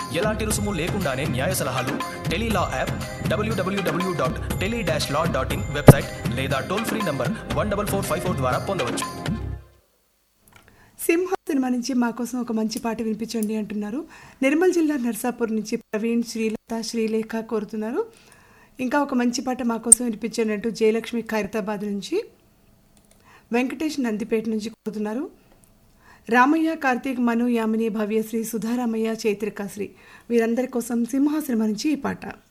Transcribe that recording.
ఎలాంటి రుసుము లేకుండానే న్యాయ సలహాలు tele law app W W W dot tele dash law dot in website లేదా toll free number one double four five four ద్వారా పొందవచ్చు సింహ సినిమా నుంచి మా కోసం ఒక మంచి పాట వినిపించండి అంటున్నారు నిర్మల్ జిల్లా నర్సాపూర్ నుంచి ప్రవీణ్ శ్రీలత శ్రీలేఖ కోరుతున్నారు ఇంకా ఒక మంచి పాట మా కోసం వినిపించండి అంటూ జయలక్ష్మి ఖైరతాబాద్ నుంచి వెంకటేష్ నందిపేట నుంచి కోరుతున్నారు రామయ్య కార్తీక్ మను యామిని భవ్యశ్రీ సుధారామయ్య చైత్రికాశ్రీ వీరందరి కోసం సింహ సినిమా నుంచి ఈ పాట